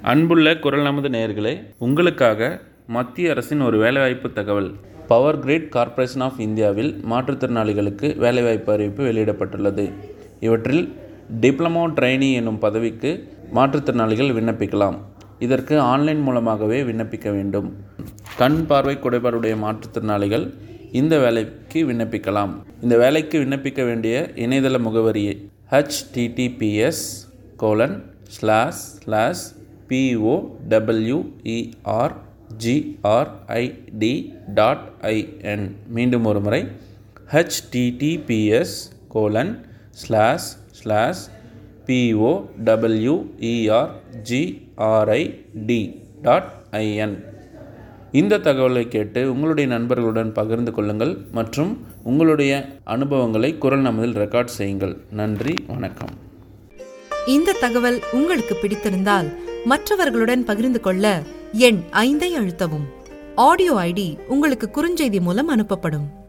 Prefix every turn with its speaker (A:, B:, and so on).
A: அன்புள்ள குரல் நமது நேயர்களே உங்களுக்காக மத்திய அரசின் ஒரு வேலைவாய்ப்பு தகவல் பவர் கிரிட் கார்ப்பரேஷன் ஆஃப் இந்தியாவில் மாற்றுத்திறனாளிகளுக்கு வேலைவாய்ப்பு அறிவிப்பு வெளியிடப்பட்டுள்ளது இவற்றில் டிப்ளமோ ட்ரைனி என்னும் பதவிக்கு மாற்றுத்திறனாளிகள் விண்ணப்பிக்கலாம் இதற்கு ஆன்லைன் மூலமாகவே விண்ணப்பிக்க வேண்டும் கண் பார்வை குறைபாடுடைய மாற்றுத்திறனாளிகள் இந்த வேலைக்கு விண்ணப்பிக்கலாம் இந்த வேலைக்கு விண்ணப்பிக்க வேண்டிய இணையதள முகவரி HTTPS colon slash slash P O W E R G R I D dot I N மீண்டும் ஒரு முறை HTTPS colon slash slash P O W E R G R I D dot I N இந்த தகவலை கேட்டு உங்களுடைய நண்பர்களுடன் பகிர்ந்து கொள்ளுங்கள் மற்றும் உங்களுடைய அனுபவங்களை குரல் நமதில் ரெக்கார்ட் செய்யுங்கள் நன்றி வணக்கம்
B: இந்த தகவல் உங்களுக்கு பிடித்திருந்தால் மற்றவர்களுடன் பகிர்ந்து கொள்ள எண் ஐந்தை அழுத்தவும் ஆடியோ ஐடி உங்களுக்கு குறுஞ்செய்தி மூலம் அனுப்பப்படும்